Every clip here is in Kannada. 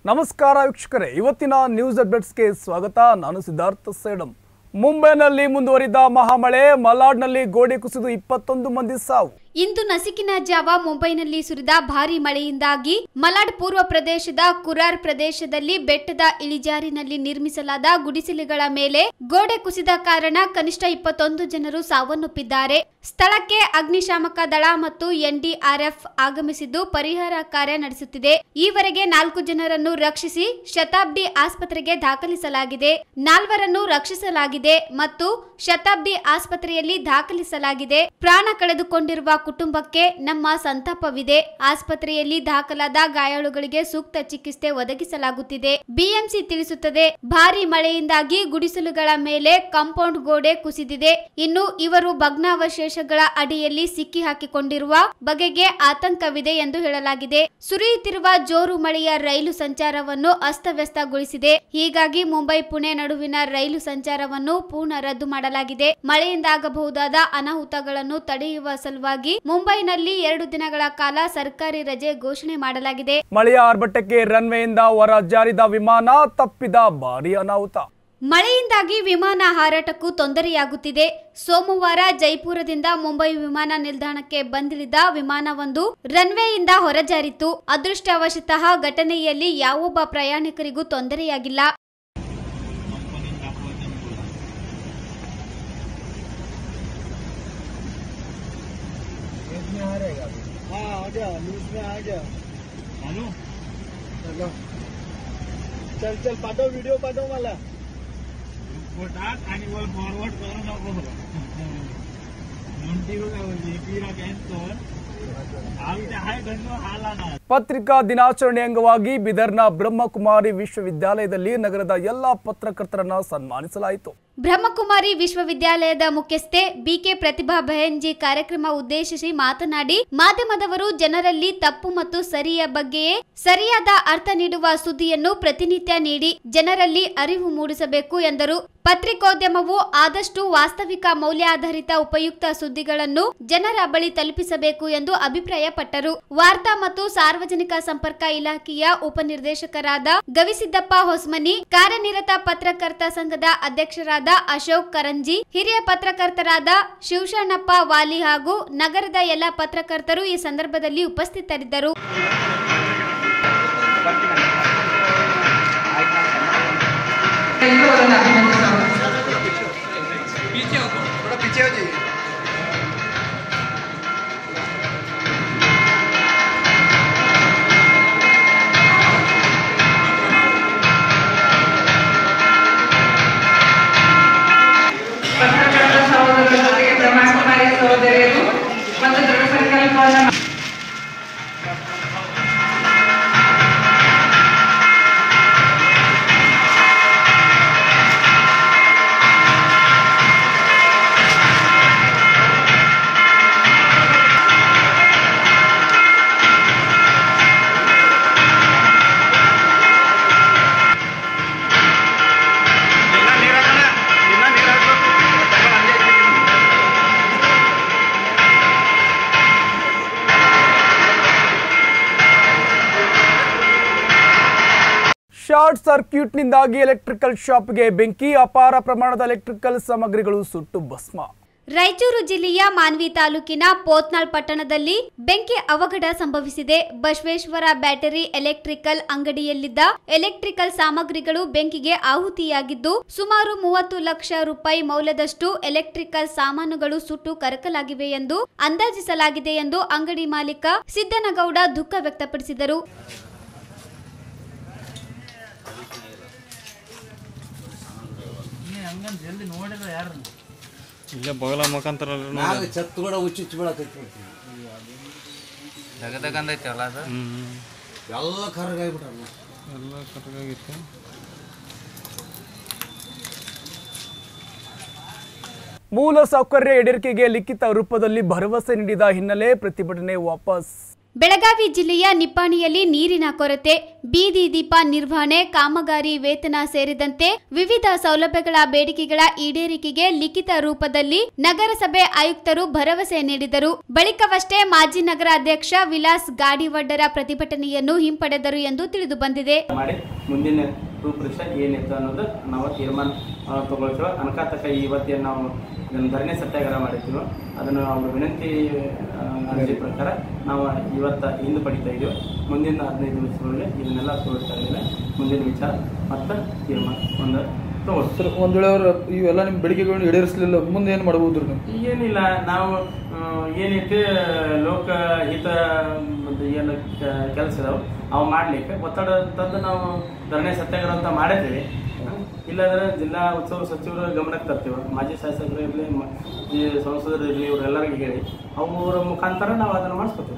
ನಮಸ್ಕಾರ ವೀಕ್ಷಕರೇ ಇವತ್ತಿನ ನ್ಯೂಸ್ ಅಪ್ಡೇಟ್ಸ್ಗೆ ಸ್ವಾಗತ ನಾನು ಸಿದ್ಧಾರ್ಥ ಸೇಡಂ ಮುಂಬೈನಲ್ಲಿ ಮುಂದುವರಿದ ಮಹಾಮಳೆ ಮಲಾಡ್ನಲ್ಲಿ ಗೋಡೆ ಕುಸಿದು ಇಪ್ಪತ್ತೊಂದು ಮಂದಿ ಸಾವು ಇಂದು ನಸಿಕಿನ ಜಾವ ಮುಂಬೈನಲ್ಲಿ ಸುರಿದ ಭಾರಿ ಮಳೆಯಿಂದಾಗಿ ಮಲಾಡ್ ಪೂರ್ವ ಪ್ರದೇಶದ ಕುರಾರ್ ಪ್ರದೇಶದಲ್ಲಿ ಬೆಟ್ಟದ ಇಳಿಜಾರಿನಲ್ಲಿ ನಿರ್ಮಿಸಲಾದ ಗುಡಿಸಲುಗಳ ಮೇಲೆ ಗೋಡೆ ಕುಸಿದ ಕಾರಣ ಕನಿಷ್ಠ ಇಪ್ಪತ್ತೊಂದು ಜನರು ಸಾವನ್ನಪ್ಪಿದ್ದಾರೆ ಸ್ಥಳಕ್ಕೆ ಅಗ್ನಿಶಾಮಕ ದಳ ಮತ್ತು ಎನ್ಡಿಆರ್ಎಫ್ ಆಗಮಿಸಿದ್ದು ಪರಿಹಾರ ಕಾರ್ಯ ನಡೆಸುತ್ತಿದೆ ಈವರೆಗೆ ನಾಲ್ಕು ಜನರನ್ನು ರಕ್ಷಿಸಿ ಶತಾಬ್ದಿ ಆಸ್ಪತ್ರೆಗೆ ದಾಖಲಿಸಲಾಗಿದೆ ನಾಲ್ವರನ್ನು ರಕ್ಷಿಸಲಾಗಿದೆ ಮತ್ತು ಶತಾಬ್ದಿ ಆಸ್ಪತ್ರೆಯಲ್ಲಿ ದಾಖಲಿಸಲಾಗಿದೆ ಪ್ರಾಣ ಕಳೆದುಕೊಂಡಿರುವ ಕುಟುಂಬಕ್ಕೆ ನಮ್ಮ ಸಂತಾಪವಿದೆ ಆಸ್ಪತ್ರೆಯಲ್ಲಿ ದಾಖಲಾದ ಗಾಯಾಳುಗಳಿಗೆ ಸೂಕ್ತ ಚಿಕಿತ್ಸೆ ಒದಗಿಸಲಾಗುತ್ತಿದೆ ಬಿಎಂಸಿ ತಿಳಿಸುತ್ತದೆ ಭಾರಿ ಮಳೆಯಿಂದಾಗಿ ಗುಡಿಸಲುಗಳ ಮೇಲೆ ಕಾಂಪೌಂಡ್ ಗೋಡೆ ಕುಸಿದಿದೆ ಇನ್ನು ಇವರು ಭಗ್ನಾವಶೇಷಗಳ ಅಡಿಯಲ್ಲಿ ಸಿಕ್ಕಿ ಹಾಕಿಕೊಂಡಿರುವ ಬಗೆಗೆ ಆತಂಕವಿದೆ ಎಂದು ಹೇಳಲಾಗಿದೆ ಸುರಿಯುತ್ತಿರುವ ಜೋರು ಮಳೆಯ ರೈಲು ಸಂಚಾರವನ್ನು ಅಸ್ತವ್ಯಸ್ತಗೊಳಿಸಿದೆ ಹೀಗಾಗಿ ಮುಂಬೈ ಪುಣೆ ನಡುವಿನ ರೈಲು ಸಂಚಾರವನ್ನು ಪೂರ್ಣ ರದ್ದು ಮಾಡಲಾಗಿದೆ ಮಳೆಯಿಂದಾಗಬಹುದಾದ ಅನಾಹುತಗಳನ್ನು ತಡೆಯುವ ಸಲುವಾಗಿ ಮುಂಬೈನಲ್ಲಿ ಎರಡು ದಿನಗಳ ಕಾಲ ಸರ್ಕಾರಿ ರಜೆ ಘೋಷಣೆ ಮಾಡಲಾಗಿದೆ ಮಳೆಯ ಆರ್ಭಟಕ್ಕೆ ರನ್ವೇಯಿಂದ ಹೊರ ಜಾರಿದ ವಿಮಾನ ತಪ್ಪಿದ ಭಾರಿ ಅನಾಹುತ ಮಳೆಯಿಂದಾಗಿ ವಿಮಾನ ಹಾರಾಟಕ್ಕೂ ತೊಂದರೆಯಾಗುತ್ತಿದೆ ಸೋಮವಾರ ಜೈಪುರದಿಂದ ಮುಂಬೈ ವಿಮಾನ ನಿಲ್ದಾಣಕ್ಕೆ ಬಂದಿಳಿದ ವಿಮಾನವೊಂದು ರನ್ವೇಯಿಂದ ಹೊರಜಾರಿತು ಅದೃಷ್ಟವಶತಃ ಘಟನೆಯಲ್ಲಿ ಯಾವೊಬ್ಬ ಪ್ರಯಾಣಿಕರಿಗೂ ತೊಂದರೆಯಾಗಿಲ್ಲ हाँ आ गया न्यूज में आ गया चालू चलो चल चल पाठव व्हिडिओ पाठव मला वो टाक आणि वर फॉरवर्ड करू नको नोंदी एपीला कॅन्सर आमच्या हाय धन्य हाला ना ಪತ್ರಿಕಾ ದಿನಾಚರಣೆ ಅಂಗವಾಗಿ ಬಿದರ್ನ ಬ್ರಹ್ಮಕುಮಾರಿ ವಿಶ್ವವಿದ್ಯಾಲಯದಲ್ಲಿ ನಗರದ ಎಲ್ಲ ಪತ್ರಕರ್ತರನ್ನ ಸನ್ಮಾನಿಸಲಾಯಿತು ಬ್ರಹ್ಮಕುಮಾರಿ ವಿಶ್ವವಿದ್ಯಾಲಯದ ಮುಖ್ಯಸ್ಥೆ ಬಿಕೆ ಪ್ರತಿಭಾ ಬಹೆನ್ಜಿ ಕಾರ್ಯಕ್ರಮ ಉದ್ದೇಶಿಸಿ ಮಾತನಾಡಿ ಮಾಧ್ಯಮದವರು ಜನರಲ್ಲಿ ತಪ್ಪು ಮತ್ತು ಸರಿಯ ಬಗ್ಗೆಯೇ ಸರಿಯಾದ ಅರ್ಥ ನೀಡುವ ಸುದ್ದಿಯನ್ನು ಪ್ರತಿನಿತ್ಯ ನೀಡಿ ಜನರಲ್ಲಿ ಅರಿವು ಮೂಡಿಸಬೇಕು ಎಂದರು ಪತ್ರಿಕೋದ್ಯಮವು ಆದಷ್ಟು ವಾಸ್ತವಿಕ ಮೌಲ್ಯಾಧಾರಿತ ಉಪಯುಕ್ತ ಸುದ್ದಿಗಳನ್ನು ಜನರ ಬಳಿ ತಲುಪಿಸಬೇಕು ಎಂದು ಅಭಿಪ್ರಾಯಪಟ್ಟರು ವಾರ್ತಾ ಮತ್ತು ಸಾರ್ವಜನಿಕ ಸಂಪರ್ಕ ಇಲಾಖೆಯ ಉಪನಿರ್ದೇಶಕರಾದ ಗವಿಸಿದ್ದಪ್ಪ ಹೊಸ್ಮನಿ ಕಾರ್ಯನಿರತ ಪತ್ರಕರ್ತ ಸಂಘದ ಅಧ್ಯಕ್ಷರಾದ ಅಶೋಕ್ ಕರಂಜಿ ಹಿರಿಯ ಪತ್ರಕರ್ತರಾದ ಶಿವಶರಣಪ್ಪ ವಾಲಿ ಹಾಗೂ ನಗರದ ಎಲ್ಲ ಪತ್ರಕರ್ತರು ಈ ಸಂದರ್ಭದಲ್ಲಿ ಉಪಸ್ಥಿತರಿದ್ದರು ಎಲ್ಲರನ್ನ ಅಭಿನಂದಿಸೋಣ थोड़ा पीछे हो जाइए ಪತ್ರಕರ್ತ ಸಹೋದರರ ಜೊತೆಗೆ ಬ್ರಹ್ಮಕುಮಾರಿ ಸಹೋದರಿಯರು ಮತ್ತು ದೃಢ ಸಂಕಲ್ಪವನ್ನು ನಿನ್ನ ನೀರ್ ಹಾಕಣ ನಿನ್ನ ನೀರ್ ಹಾಕ್ಬೇಕು ತಗೊಂಡ್ ಹಂಗೆ ಇಟ್ಟಿದ್ದೀನಿ. ಶಾರ್ಟ್ ಸರ್ಕ್ಯೂಟ್ನಿಂದಾಗಿ ಎಲೆಕ್ಟ್ರಿಕಲ್ ಶಾಪ್ಗೆ ಬೆಂಕಿ ಅಪಾರ ಪ್ರಮಾಣದ ಎಲೆಕ್ಟ್ರಿಕಲ್ ಸಾಮಗ್ರಿಗಳು ಸುಟ್ಟು ಭಸ್ಮ ರಾಯಚೂರು ಜಿಲ್ಲೆಯ ಮಾನ್ವಿ ತಾಲೂಕಿನ ಪೋತ್ನಾಳ್ ಪಟ್ಟಣದಲ್ಲಿ ಬೆಂಕಿ ಅವಘಡ ಸಂಭವಿಸಿದೆ ಬಸವೇಶ್ವರ ಬ್ಯಾಟರಿ ಎಲೆಕ್ಟ್ರಿಕಲ್ ಅಂಗಡಿಯಲ್ಲಿದ್ದ ಎಲೆಕ್ಟ್ರಿಕಲ್ ಸಾಮಗ್ರಿಗಳು ಬೆಂಕಿಗೆ ಆಹುತಿಯಾಗಿದ್ದು ಸುಮಾರು ಮೂವತ್ತು ಲಕ್ಷ ರೂಪಾಯಿ ಮೌಲ್ಯದಷ್ಟು ಎಲೆಕ್ಟ್ರಿಕಲ್ ಸಾಮಾನುಗಳು ಸುಟ್ಟು ಕರಕಲಾಗಿವೆ ಎಂದು ಅಂದಾಜಿಸಲಾಗಿದೆ ಎಂದು ಅಂಗಡಿ ಮಾಲೀಕ ಸಿದ್ದನಗೌಡ ದುಃಖ ವ್ಯಕ್ತಪಡಿಸಿದರು ನೀ ಹಂಗಂತ ಜಲ್ದಿ ನೋಡಿದ್ರೆ ಯಾರು ಇಲ್ಲೇ ಬಗಲ ಮುಖಾಂತರ ಮ್ಯಾಗ ಛತ್ ಕೂಡ ಉಚ್ಚುಚ್ಚು ಬೀಳಕೈತಿ ತೆಗದಕ್ಕಂದೈತಲ್ಲ ಅದು ಎಲ್ಲ ಕರ್ಗಾಗ್ಬಿಟ್ಟಾರ ಎಲ್ಲ ಕರೆಕ್ಟಾಗಿತ್ತು ಮೂಲ ಸೌಕರ್ಯ ಈಡೇರಿಕೆಗೆ ಲಿಖಿತ ರೂಪದಲ್ಲಿ ಭರವಸೆ ನೀಡಿದ ಹಿನ್ನೆಲೆ ಪ್ರತಿಭಟನೆ ವಾಪಸ್ ಬೆಳಗಾವಿ ಜಿಲ್ಲೆಯ ನಿಪ್ಪಾಣಿಯಲ್ಲಿ ನೀರಿನ ಕೊರತೆ ಬೀದಿ ದೀಪ ನಿರ್ವಹಣೆ ಕಾಮಗಾರಿ ವೇತನ ಸೇರಿದಂತೆ ವಿವಿಧ ಸೌಲಭ್ಯಗಳ ಬೇಡಿಕೆಗಳ ಈಡೇರಿಕೆಗೆ ಲಿಖಿತ ರೂಪದಲ್ಲಿ ನಗರಸಭೆ ಆಯುಕ್ತರು ಭರವಸೆ ನೀಡಿದರು ಬಳಿಕವಷ್ಟೇ ಮಾಜಿ ನಗರಾಧ್ಯಕ್ಷ ವಿಲಾಸ್ ಗಾಡಿವಡ್ಡರ ಪ್ರತಿಭಟನೆಯನ್ನು ಹಿಂಪಡೆದರು ಎಂದು ತಿಳಿದು ಬಂದಿದೆ ಮಾಡಿ ಮುಂದಿನ ರೂಪರೇಷೆ ಏನಿತ್ತು ಅನ್ನೋದು ನಾವು ತೀರ್ಮಾನ ಆ, ತಗೊಳ್ತೀವಿ ಅನ್ಕಾತಕ ಇವತ್ತೇನು ನಾವು ಇದನ್ನು ಧರಣಿ ಸತ್ಯಾಗ್ರಹ ಮಾಡಿರ್ತೀವೋ ಅದನ್ನು ಅವ್ರ ವಿನಂತಿ ಆ, ಅರ್ಜಿ ಪ್ರಕಾರ ನಾವು ಇವತ್ತು ಹಿಂದೆ ಪಡಿತಾ ಇದ್ದೀವಿ ಮುಂದಿನ ಹದಿನೈದು ದಿವಸಗಳಲ್ಲಿ ಇದನ್ನೆಲ್ಲ ತೋರಿಸ್ತಾ ಇದ್ದೇವೆ ಮುಂದಿನ ವಿಚಾರ ಮತ್ತು ತೀರ್ಮಾನ ಒಂದು ತಗೊಳ್ತೀವಿ ಸರ್ ಒಂದ್ ವೇಳೆ ಅವ್ರು ಇವೆಲ್ಲ ನಿಮ್ಮ ಬೇಡಿಕೆಗಳನ್ನ ಈಡೇರಿಸಲಿಲ್ಲ ಮುಂದೆ ಏನು ಮಾಡ್ಬೋದು ನೀವು ಏನಿಲ್ಲ ನಾವು ಆ, ಏನೈತೆ ಲೋಕ ಹಿತ ಒಂದು ಏನು ಕೆಲಸ ಇದಾವೆ ಅವು ಮಾಡ್ಲಿಕ್ಕೆ ಒತ್ತಡ ತಂದು ನಾವು ಧರಣಿ ಸತ್ಯಾಗ್ರಹ ಅಂತ ಮಾಡಿದ್ದೀವಿ ಇಲ್ಲಾಂದ್ರೆ ಜಿಲ್ಲಾ ಉತ್ಸವ ಸಚಿವರ ಗಮನಕ್ಕೆ ತರ್ತೀವಿ ಮಾಜಿ ಶಾಸಕರು ಇರಲಿ ಈ ಸಂಸದರು ಇರಲಿ ಇವರೆಲ್ಲರಿಗೂ ಹೇಳಿ ಅವರ ಮುಖಾಂತರ ನಾವು ಅದನ್ನು ಮಾಡಿಸ್ಕೊತೀವಿ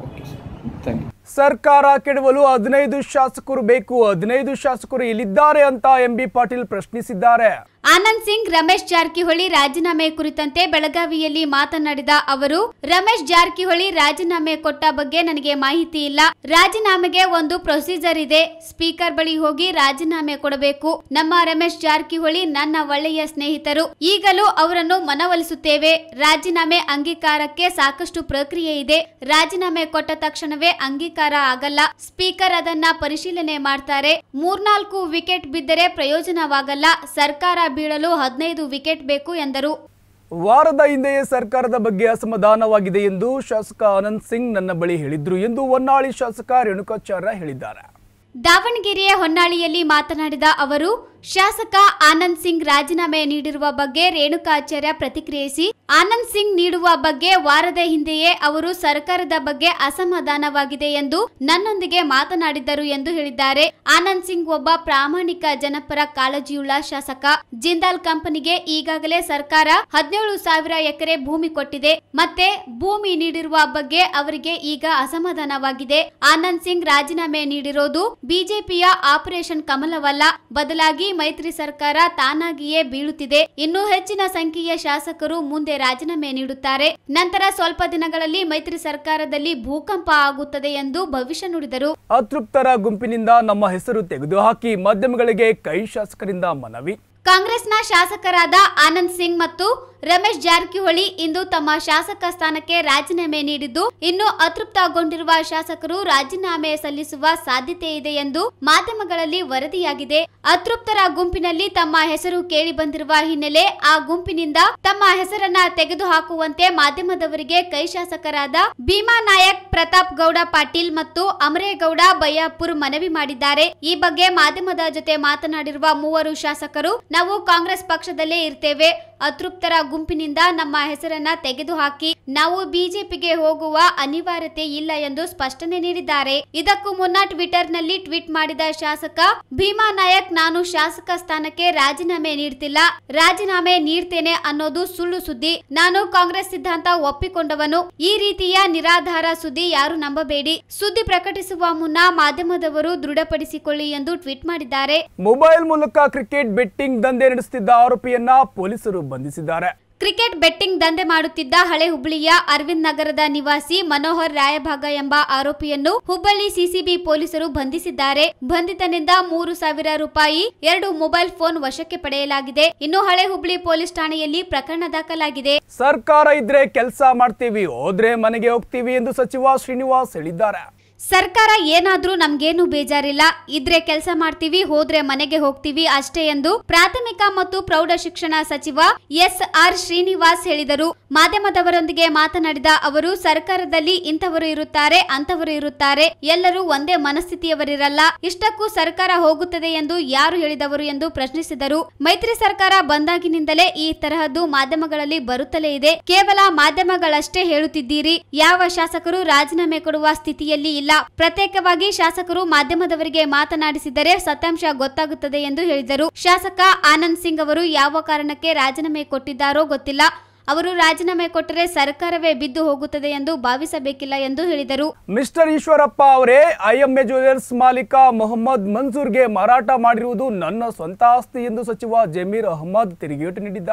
ಥ್ಯಾಂಕ್ ಯು ಸರ್ಕಾರ ಕೆಡವಲು ಹದಿನೈದು ಶಾಸಕರು ಬೇಕು ಹದಿನೈದು ಶಾಸಕರು ಎಲ್ಲಿದ್ದಾರೆ ಅಂತ ಎಂ ಬಿ ಪಾಟೀಲ್ ಪ್ರಶ್ನಿಸಿದ್ದಾರೆ ಆನಂದ್ ಸಿಂಗ್ ರಮೇಶ್ ಜಾರಕಿಹೊಳಿ ರಾಜೀನಾಮೆ ಕುರಿತಂತೆ ಬೆಳಗಾವಿಯಲ್ಲಿ ಮಾತನಾಡಿದ ಅವರು ರಮೇಶ್ ಜಾರಕಿಹೊಳಿ ರಾಜೀನಾಮೆ ಕೊಟ್ಟ ಬಗ್ಗೆ ನನಗೆ ಮಾಹಿತಿ ಇಲ್ಲ ರಾಜೀನಾಮೆಗೆ ಒಂದು ಪ್ರೊಸೀಜರ್ ಇದೆ ಸ್ಪೀಕರ್ ಬಳಿ ಹೋಗಿ ರಾಜೀನಾಮೆ ಕೊಡಬೇಕು ನಮ್ಮ ರಮೇಶ್ ಜಾರಕಿಹೊಳಿ ನನ್ನ ಒಳ್ಳೆಯ ಸ್ನೇಹಿತರು ಈಗಲೂ ಅವರನ್ನು ಮನವೊಲಿಸುತ್ತೇವೆ ರಾಜೀನಾಮೆ ಅಂಗೀಕಾರಕ್ಕೆ ಸಾಕಷ್ಟು ಪ್ರಕ್ರಿಯೆ ಇದೆ ರಾಜೀನಾಮೆ ಕೊಟ್ಟ ತಕ್ಷಣವೇ ಅಂಗೀಕಾರ ಆಗಲ್ಲ ಸ್ಪೀಕರ್ ಅದನ್ನ ಪರಿಶೀಲನೆ ಮಾಡ್ತಾರೆ ಮೂರ್ನಾಲ್ಕು ವಿಕೆಟ್ ಬಿದ್ದರೆ ಪ್ರಯೋಜನವಾಗಲ್ಲ ಸರ್ಕಾರ ಬೀಳಲು ಹದಿನೈದು ವಿಕೆಟ್ ಬೇಕು ಎಂದರು ವಾರದ ಹಿಂದೆಯೇ ಸರ್ಕಾರದ ಬಗ್ಗೆ ಅಸಮಾಧಾನವಾಗಿದೆ ಎಂದು ಶಾಸಕ ಆನಂದ್ ಸಿಂಗ್ ನನ್ನ ಬಳಿ ಹೇಳಿದ್ರು ಎಂದು ಹೊನ್ನಾಳಿ ಶಾಸಕ ರೇಣುಕಾಚಾರ್ಯ ಹೇಳಿದ್ದಾರೆ ದಾವಣಗೆರೆಯ ಹೊನ್ನಾಳಿಯಲ್ಲಿ ಮಾತನಾಡಿದ ಅವರು ಶಾಸಕ ಆನಂದ್ ಸಿಂಗ್ ರಾಜೀನಾಮೆ ನೀಡಿರುವ ಬಗ್ಗೆ ರೇಣುಕಾಚಾರ್ಯ ಪ್ರತಿಕ್ರಿಯಿಸಿ ಆನಂದ್ ಸಿಂಗ್ ನೀಡುವ ಬಗ್ಗೆ ವಾರದ ಹಿಂದೆಯೇ ಅವರು ಸರ್ಕಾರದ ಬಗ್ಗೆ ಅಸಮಾಧಾನವಾಗಿದೆ ಎಂದು ನನ್ನೊಂದಿಗೆ ಮಾತನಾಡಿದ್ದರು ಎಂದು ಹೇಳಿದ್ದಾರೆ ಆನಂದ್ ಸಿಂಗ್ ಒಬ್ಬ ಪ್ರಾಮಾಣಿಕ ಜನಪರ ಕಾಳಜಿಯುಳ್ಳ ಶಾಸಕ ಜಿಂದಾಲ್ ಕಂಪನಿಗೆ ಈಗಾಗಲೇ ಸರ್ಕಾರ ಹದಿನೇಳು ಸಾವಿರ ಎಕರೆ ಭೂಮಿ ಕೊಟ್ಟಿದೆ ಮತ್ತೆ ಭೂಮಿ ನೀಡಿರುವ ಬಗ್ಗೆ ಅವರಿಗೆ ಈಗ ಅಸಮಾಧಾನವಾಗಿದೆ ಆನಂದ್ ಸಿಂಗ್ ರಾಜೀನಾಮೆ ನೀಡಿರೋದು ಬಿಜೆಪಿಯ ಆಪರೇಷನ್ ಕಮಲವಲ್ಲ ಬದಲಾಗಿ ಮೈತ್ರಿ ಸರ್ಕಾರ ತಾನಾಗಿಯೇ ಬೀಳುತ್ತಿದೆ ಇನ್ನೂ ಹೆಚ್ಚಿನ ಸಂಖ್ಯೆಯ ಶಾಸಕರು ಮುಂದೆ ರಾಜೀನಾಮೆ ನೀಡುತ್ತಾರೆ ನಂತರ ಸ್ವಲ್ಪ ದಿನಗಳಲ್ಲಿ ಮೈತ್ರಿ ಸರ್ಕಾರದಲ್ಲಿ ಭೂಕಂಪ ಆಗುತ್ತದೆ ಎಂದು ಭವಿಷ್ಯ ನುಡಿದರು ಅತೃಪ್ತರ ಗುಂಪಿನಿಂದ ನಮ್ಮ ಹೆಸರು ತೆಗೆದುಹಾಕಿ ಮಾಧ್ಯಮಗಳಿಗೆ ಕೈ ಶಾಸಕರಿಂದ ಮನವಿ ಕಾಂಗ್ರೆಸ್ನ ಶಾಸಕರಾದ ಆನಂದ್ ಸಿಂಗ್ ಮತ್ತು ರಮೇಶ್ ಜಾರಕಿಹೊಳಿ ಇಂದು ತಮ್ಮ ಶಾಸಕ ಸ್ಥಾನಕ್ಕೆ ರಾಜೀನಾಮೆ ನೀಡಿದ್ದು ಇನ್ನು ಅತೃಪ್ತಗೊಂಡಿರುವ ಶಾಸಕರು ರಾಜೀನಾಮೆ ಸಲ್ಲಿಸುವ ಸಾಧ್ಯತೆ ಇದೆ ಎಂದು ಮಾಧ್ಯಮಗಳಲ್ಲಿ ವರದಿಯಾಗಿದೆ ಅತೃಪ್ತರ ಗುಂಪಿನಲ್ಲಿ ತಮ್ಮ ಹೆಸರು ಕೇಳಿ ಬಂದಿರುವ ಹಿನ್ನೆಲೆ ಆ ಗುಂಪಿನಿಂದ ತಮ್ಮ ಹೆಸರನ್ನ ತೆಗೆದುಹಾಕುವಂತೆ ಮಾಧ್ಯಮದವರಿಗೆ ಕೈ ಶಾಸಕರಾದ ಭೀಮಾ ನಾಯಕ್ ಪ್ರತಾಪ್ ಗೌಡ ಪಾಟೀಲ್ ಮತ್ತು ಅಮರೇಗೌಡ ಬಯ್ಯಾಪುರ್ ಮನವಿ ಮಾಡಿದ್ದಾರೆ ಈ ಬಗ್ಗೆ ಮಾಧ್ಯಮದ ಜೊತೆ ಮಾತನಾಡಿರುವ ಮೂವರು ಶಾಸಕರು ನಾವು ಕಾಂಗ್ರೆಸ್ ಪಕ್ಷದಲ್ಲೇ ಇರ್ತೇವೆ ಅತೃಪ್ತರ ಗುಂಪಿನಿಂದ ನಮ್ಮ ಹೆಸರನ್ನ ತೆಗೆದುಹಾಕಿ ನಾವು ಬಿಜೆಪಿಗೆ ಹೋಗುವ ಅನಿವಾರ್ಯತೆ ಇಲ್ಲ ಎಂದು ಸ್ಪಷ್ಟನೆ ನೀಡಿದ್ದಾರೆ ಇದಕ್ಕೂ ಮುನ್ನ ಟ್ವಿಟರ್ನಲ್ಲಿ ಟ್ವೀಟ್ ಮಾಡಿದ ಶಾಸಕ ಭೀಮಾ ನಾಯಕ್ ನಾನು ಶಾಸಕ ಸ್ಥಾನಕ್ಕೆ ರಾಜೀನಾಮೆ ನೀಡ್ತಿಲ್ಲ ರಾಜೀನಾಮೆ ನೀಡ್ತೇನೆ ಅನ್ನೋದು ಸುಳ್ಳು ಸುದ್ದಿ ನಾನು ಕಾಂಗ್ರೆಸ್ ಸಿದ್ಧಾಂತ ಒಪ್ಪಿಕೊಂಡವನು ಈ ರೀತಿಯ ನಿರಾಧಾರ ಸುದ್ದಿ ಯಾರು ನಂಬಬೇಡಿ ಸುದ್ದಿ ಪ್ರಕಟಿಸುವ ಮುನ್ನ ಮಾಧ್ಯಮದವರು ದೃಢಪಡಿಸಿಕೊಳ್ಳಿ ಎಂದು ಟ್ವೀಟ್ ಮಾಡಿದ್ದಾರೆ ಮೊಬೈಲ್ ಮೂಲಕ ಕ್ರಿಕೆಟ್ ಬೆಟ್ಟಿಂಗ್ ದಂಧೆ ನಡೆಸುತ್ತಿದ್ದ ಆರೋಪಿಯನ್ನ ಪೊಲೀಸರು ಬಂಧಿಸಿದ್ದಾರೆ ಕ್ರಿಕೆಟ್ ಬೆಟ್ಟಿಂಗ್ ದಂಧೆ ಮಾಡುತ್ತಿದ್ದ ಹಳೆ ಹುಬ್ಬಳ್ಳಿಯ ಅರವಿಂದ್ ನಗರದ ನಿವಾಸಿ ಮನೋಹರ್ ರಾಯಭಾಗ ಎಂಬ ಆರೋಪಿಯನ್ನು ಹುಬ್ಬಳ್ಳಿ ಸಿಸಿಬಿ ಪೊಲೀಸರು ಬಂಧಿಸಿದ್ದಾರೆ ಬಂಧಿತನಿಂದ ಮೂರು ಸಾವಿರ ರೂಪಾಯಿ ಎರಡು ಮೊಬೈಲ್ ಫೋನ್ ವಶಕ್ಕೆ ಪಡೆಯಲಾಗಿದೆ ಇನ್ನು ಹಳೆ ಹುಬ್ಬಳ್ಳಿ ಪೊಲೀಸ್ ಠಾಣೆಯಲ್ಲಿ ಪ್ರಕರಣ ದಾಖಲಾಗಿದೆ ಸರ್ಕಾರ ಇದ್ರೆ ಕೆಲಸ ಮಾಡ್ತೀವಿ ಹೋದ್ರೆ ಮನೆಗೆ ಹೋಗ್ತೀವಿ ಎಂದು ಸಚಿವ ಶ್ರೀನಿವಾಸ್ ಹೇಳಿದ್ದಾರೆ ಸರ್ಕಾರ ಏನಾದ್ರೂ ನಮ್ಗೇನು ಬೇಜಾರಿಲ್ಲ ಇದ್ರೆ ಕೆಲಸ ಮಾಡ್ತೀವಿ ಹೋದ್ರೆ ಮನೆಗೆ ಹೋಗ್ತೀವಿ ಅಷ್ಟೇ ಎಂದು ಪ್ರಾಥಮಿಕ ಮತ್ತು ಪ್ರೌಢ ಶಿಕ್ಷಣ ಸಚಿವ ಎಸ್ ಆರ್ ಶ್ರೀನಿವಾಸ್ ಹೇಳಿದರು ಮಾಧ್ಯಮದವರೊಂದಿಗೆ ಮಾತನಾಡಿದ ಅವರು ಸರ್ಕಾರದಲ್ಲಿ ಇಂಥವರು ಇರುತ್ತಾರೆ ಅಂತವರು ಇರುತ್ತಾರೆ ಎಲ್ಲರೂ ಒಂದೇ ಮನಸ್ಥಿತಿಯವರಿರಲ್ಲ ಇಷ್ಟಕ್ಕೂ ಸರ್ಕಾರ ಹೋಗುತ್ತದೆ ಎಂದು ಯಾರು ಹೇಳಿದವರು ಎಂದು ಪ್ರಶ್ನಿಸಿದರು ಮೈತ್ರಿ ಸರ್ಕಾರ ಬಂದಾಗಿನಿಂದಲೇ ಈ ತರಹದ್ದು ಮಾಧ್ಯಮಗಳಲ್ಲಿ ಬರುತ್ತಲೇ ಇದೆ ಕೇವಲ ಮಾಧ್ಯಮಗಳಷ್ಟೇ ಹೇಳುತ್ತಿದ್ದೀರಿ ಯಾವ ಶಾಸಕರು ರಾಜೀನಾಮೆ ಕೊಡುವ ಸ್ಥಿತಿಯಲ್ಲಿ ಇಲ್ಲ ಪ್ರತ್ಯೇಕವಾಗಿ ಶಾಸಕರು ಮಾಧ್ಯಮದವರಿಗೆ ಮಾತನಾಡಿಸಿದರೆ ಸತ್ಯಾಂಶ ಗೊತ್ತಾಗುತ್ತದೆ ಎಂದು ಹೇಳಿದರು ಶಾಸಕ ಆನಂದ್ ಸಿಂಗ್ ಅವರು ಯಾವ ಕಾರಣಕ್ಕೆ ರಾಜೀನಾಮೆ ಕೊಟ್ಟಿದ್ದಾರೋ ಗೊತ್ತಿಲ್ಲ ಅವರು ರಾಜೀನಾಮೆ ಕೊಟ್ಟರೆ ಸರ್ಕಾರವೇ ಬಿದ್ದು ಹೋಗುತ್ತದೆ ಎಂದು ಭಾವಿಸಬೇಕಿಲ್ಲ ಎಂದು ಹೇಳಿದರು ಮಿಸ್ಟರ್ ಈಶ್ವರಪ್ಪ ಅವರೇ ಐಎಂಎ ಜ್ಯುವೆಲರ್ಸ್ ಮಾಲೀಕ ಮೊಹಮ್ಮದ್ ಮನ್ಸೂರ್ಗೆ ಮಾರಾಟ ಮಾಡಿರುವುದು ನನ್ನ ಸ್ವಂತ ಆಸ್ತಿ ಎಂದು ಸಚಿವ ಜಮೀರ್ ಅಹಮದ್ ತಿರುಗೇಟು ನೀಡಿದ್ದಾರೆ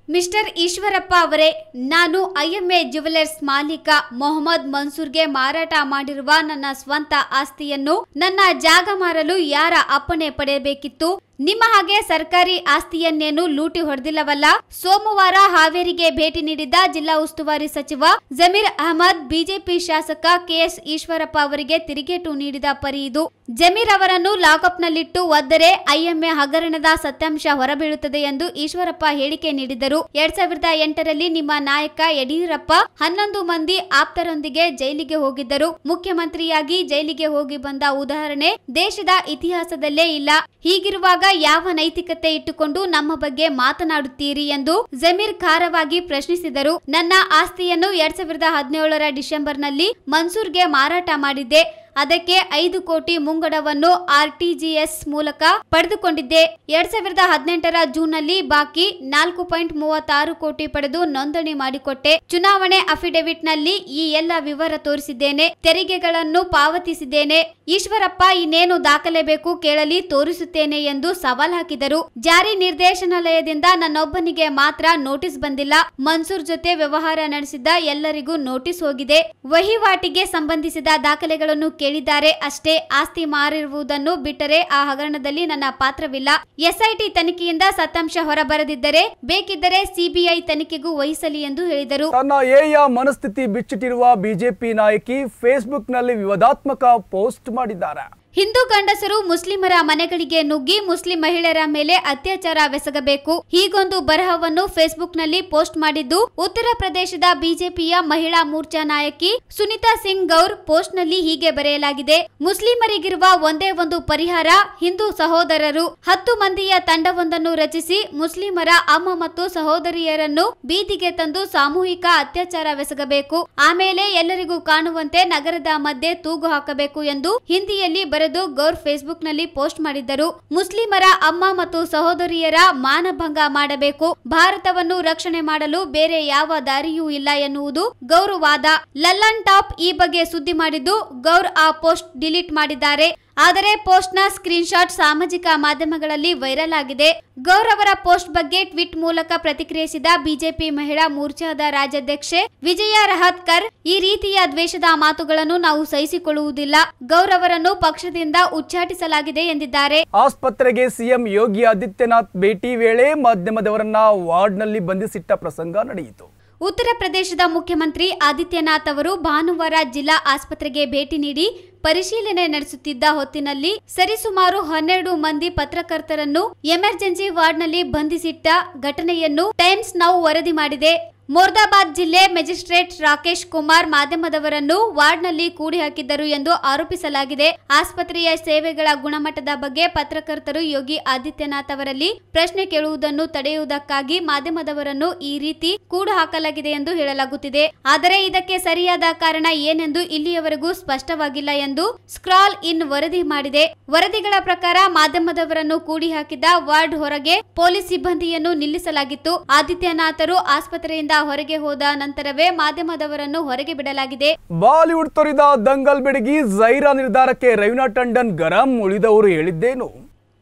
ಮಿಸ್ಟರ್ ಈಶ್ವರಪ್ಪ ಅವರೇ ನಾನು ಐಎಂಎ ಜುವೆಲರ್ಸ್ ಮಾಲೀಕ ಮೊಹಮ್ಮದ್ ಮನ್ಸೂರ್ಗೆ ಮಾರಾಟ ಮಾಡಿರುವ ನನ್ನ ಸ್ವಂತ ಆಸ್ತಿಯನ್ನು ನನ್ನ ಜಾಗ ಮಾರಲು ಯಾರ ಅಪ್ಪಣೆ ಪಡೆಯಬೇಕಿತ್ತು ನಿಮ್ಮ ಹಾಗೆ ಸರ್ಕಾರಿ ಆಸ್ತಿಯನ್ನೇನು ಲೂಟಿ ಹೊಡೆದಿಲ್ಲವಲ್ಲ ಸೋಮವಾರ ಹಾವೇರಿಗೆ ಭೇಟಿ ನೀಡಿದ್ದ ಜಿಲ್ಲಾ ಉಸ್ತುವಾರಿ ಸಚಿವ ಜಮೀರ್ ಅಹಮದ್ ಬಿಜೆಪಿ ಶಾಸಕ ಕೆಎಸ್ ಈಶ್ವರಪ್ಪ ಅವರಿಗೆ ತಿರುಗೇಟು ನೀಡಿದ ಪರಿ ಇದು ಜಮೀರ್ ಅವರನ್ನು ಲಾಕಪ್ನಲ್ಲಿಟ್ಟು ಒದ್ದರೆ ಐಎಂಎ ಹಗರಣದ ಸತ್ಯಾಂಶ ಹೊರಬೀಳುತ್ತದೆ ಎಂದು ಈಶ್ವರಪ್ಪ ಹೇಳಿಕೆ ನೀಡಿದರು ಎರಡ್ ಸಾವಿರದ ಎಂಟರಲ್ಲಿ ನಿಮ್ಮ ನಾಯಕ ಯಡಿಯೂರಪ್ಪ ಹನ್ನೊಂದು ಮಂದಿ ಆಪ್ತರೊಂದಿಗೆ ಜೈಲಿಗೆ ಹೋಗಿದ್ದರು ಮುಖ್ಯಮಂತ್ರಿಯಾಗಿ ಜೈಲಿಗೆ ಹೋಗಿ ಬಂದ ಉದಾಹರಣೆ ದೇಶದ ಇತಿಹಾಸದಲ್ಲೇ ಇಲ್ಲ ಹೀಗಿರುವಾಗ ಯಾವ ನೈತಿಕತೆ ಇಟ್ಟುಕೊಂಡು ನಮ್ಮ ಬಗ್ಗೆ ಮಾತನಾಡುತ್ತೀರಿ ಎಂದು ಜಮೀರ್ ಖಾರವಾಗಿ ಪ್ರಶ್ನಿಸಿದರು ನನ್ನ ಆಸ್ತಿಯನ್ನು ಎರಡ್ ಸಾವಿರದ ಹದಿನೇಳರ ಡಿಸೆಂಬರ್ನಲ್ಲಿ ಮನ್ಸೂರ್ಗೆ ಮಾರಾಟ ಮಾಡಿದ್ದೆ ಅದಕ್ಕೆ ಐದು ಕೋಟಿ ಮುಂಗಡವನ್ನು ಆರ್ಟಿಜಿಎಸ್ ಮೂಲಕ ಪಡೆದುಕೊಂಡಿದ್ದೆ ಎರಡ್ ಸಾವಿರದ ಹದಿನೆಂಟರ ಜೂನ್ ನಲ್ಲಿ ಬಾಕಿ ನಾಲ್ಕು ಪಾಯಿಂಟ್ ಮೂವತ್ತಾರು ಕೋಟಿ ಪಡೆದು ನೋಂದಣಿ ಮಾಡಿಕೊಟ್ಟೆ ಚುನಾವಣೆ ಅಫಿಡವಿಟ್ ನಲ್ಲಿ ಈ ಎಲ್ಲ ವಿವರ ತೋರಿಸಿದ್ದೇನೆ ತೆರಿಗೆಗಳನ್ನು ಪಾವತಿಸಿದ್ದೇನೆ ಈಶ್ವರಪ್ಪ ಇನ್ನೇನು ದಾಖಲೆ ಬೇಕು ಕೇಳಲಿ ತೋರಿಸುತ್ತೇನೆ ಎಂದು ಸವಾಲ್ ಹಾಕಿದರು ಜಾರಿ ನಿರ್ದೇಶನಾಲಯದಿಂದ ನನ್ನೊಬ್ಬನಿಗೆ ಮಾತ್ರ ನೋಟಿಸ್ ಬಂದಿಲ್ಲ ಮನ್ಸೂರ್ ಜೊತೆ ವ್ಯವಹಾರ ನಡೆಸಿದ್ದ ಎಲ್ಲರಿಗೂ ನೋಟಿಸ್ ಹೋಗಿದೆ ವಹಿವಾಟಿಗೆ ಸಂಬಂಧಿಸಿದ ದಾಖಲೆಗಳನ್ನು ಕೇಳಿದ್ದಾರೆ ಅಷ್ಟೇ ಆಸ್ತಿ ಮಾರಿರುವುದನ್ನು ಬಿಟ್ಟರೆ ಆ ಹಗರಣದಲ್ಲಿ ನನ್ನ ಪಾತ್ರವಿಲ್ಲ ಎಸ್ಐಟಿ ತನಿಖೆಯಿಂದ ಸತ್ತಾಂಶ ಹೊರಬರದಿದ್ದರೆ ಬೇಕಿದ್ದರೆ ಸಿಬಿಐ ತನಿಖೆಗೂ ವಹಿಸಲಿ ಎಂದು ಹೇಳಿದರು ತನ್ನ ಏಯ ಮನಸ್ಥಿತಿ ಬಿಚ್ಚಿಟ್ಟಿರುವ ಬಿಜೆಪಿ ನಾಯಕಿ ಫೇಸ್ಬುಕ್ನಲ್ಲಿ ವಿವಾದಾತ್ಮಕ ಪೋಸ್ಟ್ ಮಾಡಿದ್ದಾರೆ ಹಿಂದೂ ಗಂಡಸರು ಮುಸ್ಲಿಮರ ಮನೆಗಳಿಗೆ ನುಗ್ಗಿ ಮುಸ್ಲಿಂ ಮಹಿಳೆಯರ ಮೇಲೆ ಅತ್ಯಾಚಾರವೆಸಗಬೇಕು ಹೀಗೊಂದು ಬರಹವನ್ನು ಫೇಸ್ಬುಕ್ನಲ್ಲಿ ಪೋಸ್ಟ್ ಮಾಡಿದ್ದು ಉತ್ತರ ಪ್ರದೇಶದ ಬಿಜೆಪಿಯ ಮಹಿಳಾ ಮೋರ್ಚಾ ನಾಯಕಿ ಸುನಿತಾ ಸಿಂಗ್ ಗೌರ್ ಪೋಸ್ಟ್ನಲ್ಲಿ ಹೀಗೆ ಬರೆಯಲಾಗಿದೆ ಮುಸ್ಲಿಮರಿಗಿರುವ ಒಂದೇ ಒಂದು ಪರಿಹಾರ ಹಿಂದೂ ಸಹೋದರರು ಹತ್ತು ಮಂದಿಯ ತಂಡವೊಂದನ್ನು ರಚಿಸಿ ಮುಸ್ಲಿಮರ ಅಮ್ಮ ಮತ್ತು ಸಹೋದರಿಯರನ್ನು ಬೀದಿಗೆ ತಂದು ಸಾಮೂಹಿಕ ಅತ್ಯಾಚಾರವೆಸಗಬೇಕು ಆಮೇಲೆ ಎಲ್ಲರಿಗೂ ಕಾಣುವಂತೆ ನಗರದ ಮಧ್ಯೆ ತೂಗು ಹಾಕಬೇಕು ಎಂದು ಹಿಂದಿಯಲ್ಲಿ ಬರೆದು ಗೌರ್ ಫೇಸ್ಬುಕ್ ನಲ್ಲಿ ಪೋಸ್ಟ್ ಮಾಡಿದ್ದರು ಮುಸ್ಲಿಮರ ಅಮ್ಮ ಮತ್ತು ಸಹೋದರಿಯರ ಮಾನಭಂಗ ಮಾಡಬೇಕು ಭಾರತವನ್ನು ರಕ್ಷಣೆ ಮಾಡಲು ಬೇರೆ ಯಾವ ದಾರಿಯೂ ಇಲ್ಲ ಎನ್ನುವುದು ಗೌರ್ ವಾದ ಲಲ್ಲನ್ ಟಾಪ್ ಈ ಬಗ್ಗೆ ಸುದ್ದಿ ಮಾಡಿದ್ದು ಗೌರ್ ಆ ಪೋಸ್ಟ್ ಡಿಲೀಟ್ ಮಾಡಿದ್ದಾರೆ ಆದರೆ ಪೋಸ್ಟ್ನ ಸ್ಕ್ರೀನ್ಶಾಟ್ ಸಾಮಾಜಿಕ ಮಾಧ್ಯಮಗಳಲ್ಲಿ ವೈರಲ್ ಆಗಿದೆ ಗೌರ್ ಅವರ ಪೋಸ್ಟ್ ಬಗ್ಗೆ ಟ್ವೀಟ್ ಮೂಲಕ ಪ್ರತಿಕ್ರಿಯಿಸಿದ ಬಿಜೆಪಿ ಮಹಿಳಾ ಮೋರ್ಚಾದ ರಾಜ್ಯಾಧ್ಯಕ್ಷೆ ವಿಜಯ ರಹತ್ಕರ್ ಈ ರೀತಿಯ ದ್ವೇಷದ ಮಾತುಗಳನ್ನು ನಾವು ಸಹಿಸಿಕೊಳ್ಳುವುದಿಲ್ಲ ಗೌರ್ ಅವರನ್ನು ಪಕ್ಷದಿಂದ ಉಚ್ಚಾಟಿಸಲಾಗಿದೆ ಎಂದಿದ್ದಾರೆ ಆಸ್ಪತ್ರೆಗೆ ಸಿಎಂ ಯೋಗಿ ಆದಿತ್ಯನಾಥ್ ಭೇಟಿ ವೇಳೆ ಮಾಧ್ಯಮದವರನ್ನ ವಾರ್ಡ್ನಲ್ಲಿ ಬಂಧಿಸಿಟ್ಟ ಪ್ರಸಂಗ ನಡೆಯಿತು ಉತ್ತರ ಪ್ರದೇಶದ ಮುಖ್ಯಮಂತ್ರಿ ಆದಿತ್ಯನಾಥ್ ಅವರು ಭಾನುವಾರ ಜಿಲ್ಲಾ ಆಸ್ಪತ್ರೆಗೆ ಭೇಟಿ ನೀಡಿ ಪರಿಶೀಲನೆ ನಡೆಸುತ್ತಿದ್ದ ಹೊತ್ತಿನಲ್ಲಿ ಸರಿಸುಮಾರು ಹನ್ನೆರಡು ಮಂದಿ ಪತ್ರಕರ್ತರನ್ನು ಎಮರ್ಜೆನ್ಸಿ ವಾರ್ಡ್ನಲ್ಲಿ ಬಂಧಿಸಿಟ್ಟ ಘಟನೆಯನ್ನು ಟೈಮ್ಸ್ ನೌ ವರದಿ ಮಾಡಿದೆ ಮೊರ್ದಾಬಾದ್ ಜಿಲ್ಲೆ ಮೆಜಿಸ್ಟ್ರೇಟ್ ರಾಕೇಶ್ ಕುಮಾರ್ ಮಾಧ್ಯಮದವರನ್ನು ವಾರ್ಡ್ನಲ್ಲಿ ಕೂಡಿ ಹಾಕಿದ್ದರು ಎಂದು ಆರೋಪಿಸಲಾಗಿದೆ ಆಸ್ಪತ್ರೆಯ ಸೇವೆಗಳ ಗುಣಮಟ್ಟದ ಬಗ್ಗೆ ಪತ್ರಕರ್ತರು ಯೋಗಿ ಆದಿತ್ಯನಾಥ್ ಅವರಲ್ಲಿ ಪ್ರಶ್ನೆ ಕೇಳುವುದನ್ನು ತಡೆಯುವುದಕ್ಕಾಗಿ ಮಾಧ್ಯಮದವರನ್ನು ಈ ರೀತಿ ಕೂಡು ಹಾಕಲಾಗಿದೆ ಎಂದು ಹೇಳಲಾಗುತ್ತಿದೆ ಆದರೆ ಇದಕ್ಕೆ ಸರಿಯಾದ ಕಾರಣ ಏನೆಂದು ಇಲ್ಲಿಯವರೆಗೂ ಸ್ಪಷ್ಟವಾಗಿಲ್ಲ ಎಂದು ಸ್ಕ್ರಾಲ್ ಇನ್ ವರದಿ ಮಾಡಿದೆ ವರದಿಗಳ ಪ್ರಕಾರ ಮಾಧ್ಯಮದವರನ್ನು ಕೂಡಿ ಹಾಕಿದ್ದ ವಾರ್ಡ್ ಹೊರಗೆ ಪೊಲೀಸ್ ಸಿಬ್ಬಂದಿಯನ್ನು ನಿಲ್ಲಿಸಲಾಗಿತ್ತು ಆದಿತ್ಯನಾಥರು ಆಸ್ಪತ್ರೆಯಿಂದ ಹೊರಗೆ ಹೋದ ನಂತರವೇ ಮಾಧ್ಯಮದವರನ್ನು ಹೊರಗೆ ಬಿಡಲಾಗಿದೆ ಬಾಲಿವುಡ್ ತೊರೆದ ದಂಗಲ್ ಬೆಡಗಿ ಜೈರಾ ನಿರ್ಧಾರಕ್ಕೆ ರವೀನಾ ಟಂಡನ್ ಗರಂ ಉಳಿದವರು ಹೇಳಿದ್ದೇನು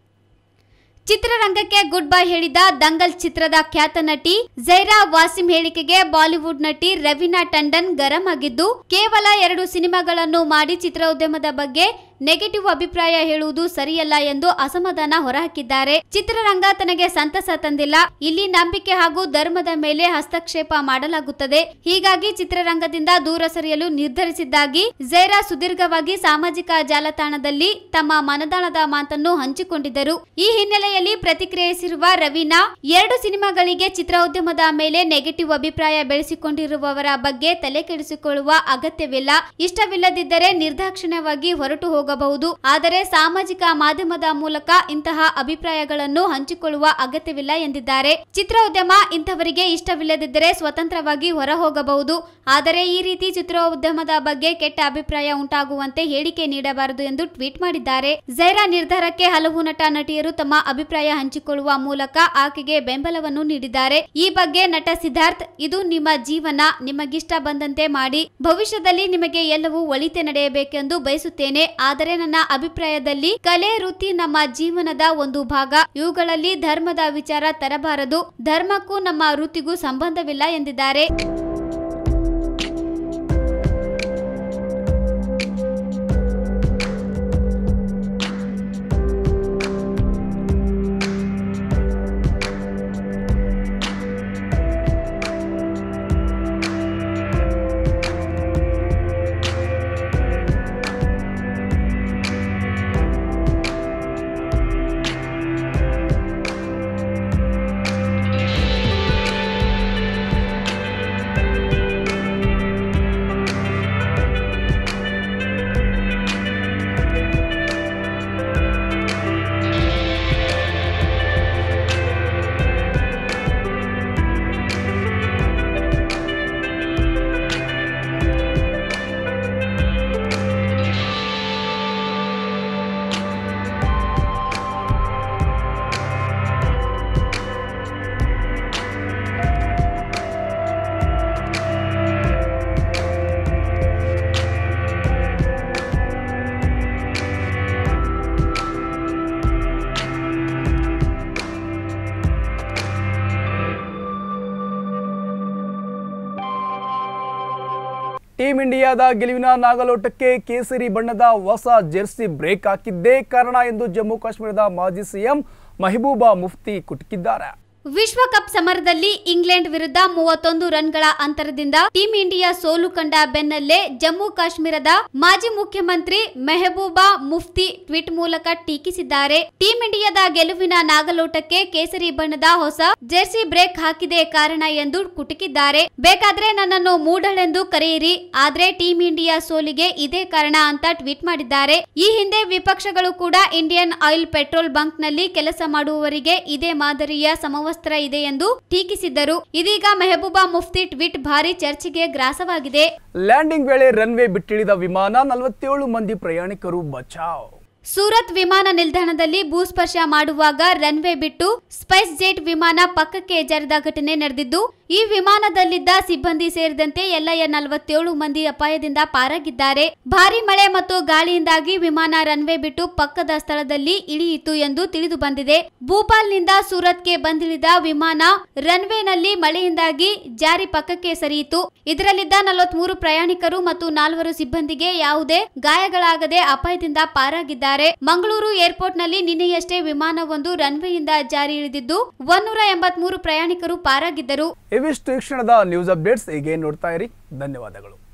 ಚಿತ್ರರಂಗಕ್ಕೆ ಗುಡ್ ಬೈ ಹೇಳಿದ ದಂಗಲ್ ಚಿತ್ರದ ಖ್ಯಾತ ನಟಿ ಜೈರಾ ವಾಸಿಂ ಹೇಳಿಕೆಗೆ ಬಾಲಿವುಡ್ ನಟಿ ರವೀನಾ ಟಂಡನ್ ಗರಂ ಆಗಿದ್ದು ಕೇವಲ ಎರಡು ಸಿನಿಮಾಗಳನ್ನು ಮಾಡಿ ಚಿತ್ರೋದ್ಯಮದ ಬಗ್ಗೆ ನೆಗೆಟಿವ್ ಅಭಿಪ್ರಾಯ ಹೇಳುವುದು ಸರಿಯಲ್ಲ ಎಂದು ಅಸಮಾಧಾನ ಹೊರಹಾಕಿದ್ದಾರೆ ಚಿತ್ರರಂಗ ತನಗೆ ಸಂತಸ ತಂದಿಲ್ಲ ಇಲ್ಲಿ ನಂಬಿಕೆ ಹಾಗೂ ಧರ್ಮದ ಮೇಲೆ ಹಸ್ತಕ್ಷೇಪ ಮಾಡಲಾಗುತ್ತದೆ ಹೀಗಾಗಿ ಚಿತ್ರರಂಗದಿಂದ ದೂರ ಸರಿಯಲು ನಿರ್ಧರಿಸಿದ್ದಾಗಿ ಜೈರಾ ಸುದೀರ್ಘವಾಗಿ ಸಾಮಾಜಿಕ ಜಾಲತಾಣದಲ್ಲಿ ತಮ್ಮ ಮನದಾಳದ ಮಾತನ್ನು ಹಂಚಿಕೊಂಡಿದ್ದರು ಈ ಹಿನ್ನೆಲೆಯಲ್ಲಿ ಪ್ರತಿಕ್ರಿಯಿಸಿರುವ ರವೀನಾ ಎರಡು ಸಿನಿಮಾಗಳಿಗೆ ಚಿತ್ರೋದ್ಯಮದ ಮೇಲೆ ನೆಗೆಟಿವ್ ಅಭಿಪ್ರಾಯ ಬೆಳೆಸಿಕೊಂಡಿರುವವರ ಬಗ್ಗೆ ತಲೆ ಕೆಡಿಸಿಕೊಳ್ಳುವ ಅಗತ್ಯವಿಲ್ಲ ಇಷ್ಟವಿಲ್ಲದಿದ್ದರೆ ನಿರ್ದಾಕ್ಷಿಣ್ಯವಾಗಿ ಹೊರಟು ಹೋಗಬಹುದು ಆದರೆ ಸಾಮಾಜಿಕ ಮಾಧ್ಯಮದ ಮೂಲಕ ಇಂತಹ ಅಭಿಪ್ರಾಯಗಳನ್ನು ಹಂಚಿಕೊಳ್ಳುವ ಅಗತ್ಯವಿಲ್ಲ ಎಂದಿದ್ದಾರೆ ಚಿತ್ರೋದ್ಯಮ ಇಂಥವರಿಗೆ ಇಷ್ಟವಿಲ್ಲದಿದ್ದರೆ ಸ್ವತಂತ್ರವಾಗಿ ಹೊರ ಹೋಗಬಹುದು ಆದರೆ ಈ ರೀತಿ ಚಿತ್ರೋದ್ಯಮದ ಬಗ್ಗೆ ಕೆಟ್ಟ ಅಭಿಪ್ರಾಯ ಉಂಟಾಗುವಂತೆ ಹೇಳಿಕೆ ನೀಡಬಾರದು ಎಂದು ಟ್ವೀಟ್ ಮಾಡಿದ್ದಾರೆ ಜೈರಾ ನಿರ್ಧಾರಕ್ಕೆ ಹಲವು ನಟ ನಟಿಯರು ತಮ್ಮ ಅಭಿಪ್ರಾಯ ಹಂಚಿಕೊಳ್ಳುವ ಮೂಲಕ ಆಕೆಗೆ ಬೆಂಬಲವನ್ನು ನೀಡಿದ್ದಾರೆ ಈ ಬಗ್ಗೆ ನಟ ಸಿದ್ಧಾರ್ಥ್ ಇದು ನಿಮ್ಮ ಜೀವನ ನಿಮಗಿಷ್ಟ ಬಂದಂತೆ ಮಾಡಿ ಭವಿಷ್ಯದಲ್ಲಿ ನಿಮಗೆ ಎಲ್ಲವೂ ಒಳಿತೆ ನಡೆಯಬೇಕೆಂದು ಬಯಸುತ್ತೇನೆ ಆದರೆ ಆದರೆ ನನ್ನ ಅಭಿಪ್ರಾಯದಲ್ಲಿ ಕಲೆ ವೃತ್ತಿ ನಮ್ಮ ಜೀವನದ ಒಂದು ಭಾಗ ಇವುಗಳಲ್ಲಿ ಧರ್ಮದ ವಿಚಾರ ತರಬಾರದು ಧರ್ಮಕ್ಕೂ ನಮ್ಮ ವೃತ್ತಿಗೂ ಸಂಬಂಧವಿಲ್ಲ ಎಂದಿದ್ದಾರೆ ಟೀಂ ಇಂಡಿಯಾದ ಗೆಲುವಿನ ನಾಗಲೋಟಕ್ಕೆ ಕೇಸರಿ ಬಣ್ಣದ ಹೊಸ ಜೆರ್ಸಿ ಬ್ರೇಕ್ ಹಾಕಿದ್ದೇ ಕಾರಣ ಎಂದು ಜಮ್ಮು ಕಾಶ್ಮೀರದ ಮಾಜಿ ಸಿಎಂ ಮೆಹಬೂಬಾ ಮುಫ್ತಿ ಕುಟುಕಿದ್ದಾರೆ ವಿಶ್ವಕಪ್ ಸಮರದಲ್ಲಿ ಇಂಗ್ಲೆಂಡ್ ವಿರುದ್ಧ ಮೂವತ್ತೊಂದು ರನ್ಗಳ ಅಂತರದಿಂದ ಟೀಂ ಇಂಡಿಯಾ ಸೋಲು ಕಂಡ ಬೆನ್ನಲ್ಲೇ ಜಮ್ಮು ಕಾಶ್ಮೀರದ ಮಾಜಿ ಮುಖ್ಯಮಂತ್ರಿ ಮೆಹಬೂಬಾ ಮುಫ್ತಿ ಟ್ವೀಟ್ ಮೂಲಕ ಟೀಕಿಸಿದ್ದಾರೆ ಟೀಂ ಇಂಡಿಯಾದ ಗೆಲುವಿನ ನಾಗಲೋಟಕ್ಕೆ ಕೇಸರಿ ಬಣ್ಣದ ಹೊಸ ಜೆರ್ಸಿ ಬ್ರೇಕ್ ಹಾಕಿದೆ ಕಾರಣ ಎಂದು ಕುಟುಕಿದ್ದಾರೆ ಬೇಕಾದ್ರೆ ನನ್ನನ್ನು ಮೂಢಳೆಂದು ಕರೆಯಿರಿ ಆದ್ರೆ ಟೀಂ ಇಂಡಿಯಾ ಸೋಲಿಗೆ ಇದೇ ಕಾರಣ ಅಂತ ಟ್ವೀಟ್ ಮಾಡಿದ್ದಾರೆ ಈ ಹಿಂದೆ ವಿಪಕ್ಷಗಳು ಕೂಡ ಇಂಡಿಯನ್ ಆಯಿಲ್ ಪೆಟ್ರೋಲ್ ಬಂಕ್ ನಲ್ಲಿ ಕೆಲಸ ಮಾಡುವವರಿಗೆ ಇದೇ ಮಾದರಿಯ ಸಮವಸ್ತ್ರ ಇದೆ ಎಂದು ಟೀಕಿಸಿದ್ದರು ಇದೀಗ ಮೆಹಬೂಬಾ ಮುಫ್ತಿ ಟ್ವೀಟ್ ಭಾರಿ ಚರ್ಚೆಗೆ ಗ್ರಾಸವಾಗಿದೆ ಲ್ಯಾಂಡಿಂಗ್ ವೇಳೆ ರನ್ವೇ ಬಿಟ್ಟಿಳಿದ ವಿಮಾನ ನಲವತ್ತೇಳು ಮಂದಿ ಪ್ರಯಾಣಿಕರು ಬಚಾವ್ ಸೂರತ್ ವಿಮಾನ ನಿಲ್ದಾಣದಲ್ಲಿ ಭೂಸ್ಪರ್ಶ ಮಾಡುವಾಗ ರನ್ವೇ ಬಿಟ್ಟು ಸ್ಪೈಸ್ ಜೆಟ್ ವಿಮಾನ ಪಕ್ಕಕ್ಕೆ ಜರಿದ ಘಟನೆ ನಡೆದಿದ್ದು ಈ ವಿಮಾನದಲ್ಲಿದ್ದ ಸಿಬ್ಬಂದಿ ಸೇರಿದಂತೆ ಎಲ್ಲಯ ನಲವತ್ತೇಳು ಮಂದಿ ಅಪಾಯದಿಂದ ಪಾರಾಗಿದ್ದಾರೆ ಭಾರಿ ಮಳೆ ಮತ್ತು ಗಾಳಿಯಿಂದಾಗಿ ವಿಮಾನ ರನ್ವೇ ಬಿಟ್ಟು ಪಕ್ಕದ ಸ್ಥಳದಲ್ಲಿ ಇಳಿಯಿತು ಎಂದು ತಿಳಿದು ಬಂದಿದೆ ಭೂಪಾಲ್ನಿಂದ ಸೂರತ್ಗೆ ಬಂದಿಳಿದ ವಿಮಾನ ರನ್ವೇನಲ್ಲಿ ಮಳೆಯಿಂದಾಗಿ ಜಾರಿ ಪಕ್ಕಕ್ಕೆ ಸರಿಯಿತು ಇದರಲ್ಲಿದ್ದ ನಲವತ್ಮೂರು ಪ್ರಯಾಣಿಕರು ಮತ್ತು ನಾಲ್ವರು ಸಿಬ್ಬಂದಿಗೆ ಯಾವುದೇ ಗಾಯಗಳಾಗದೆ ಅಪಾಯದಿಂದ ಪಾರಾಗಿದ್ದಾರೆ ಮಂಗಳೂರು ಏರ್ಪೋರ್ಟ್ನಲ್ಲಿ ನಿನ್ನೆಯಷ್ಟೇ ವಿಮಾನವೊಂದು ರನ್ವೇಯಿಂದ ಜಾರಿ ಇಳಿದಿದ್ದು ಒನ್ನೂರ ಎಂಬತ್ಮೂರು ಪ್ರಯಾಣಿಕರು ಪಾರಾಗಿದ್ದರು ಇವಿಷ್ಟು ಈ ಕ್ಷಣದ ನ್ಯೂಸ್ ಅಪ್ಡೇಟ್ಸ್ ಹೀಗೆ ನೋಡ್ತಾ ಇರಿ ಧನ್ಯವಾದಗಳು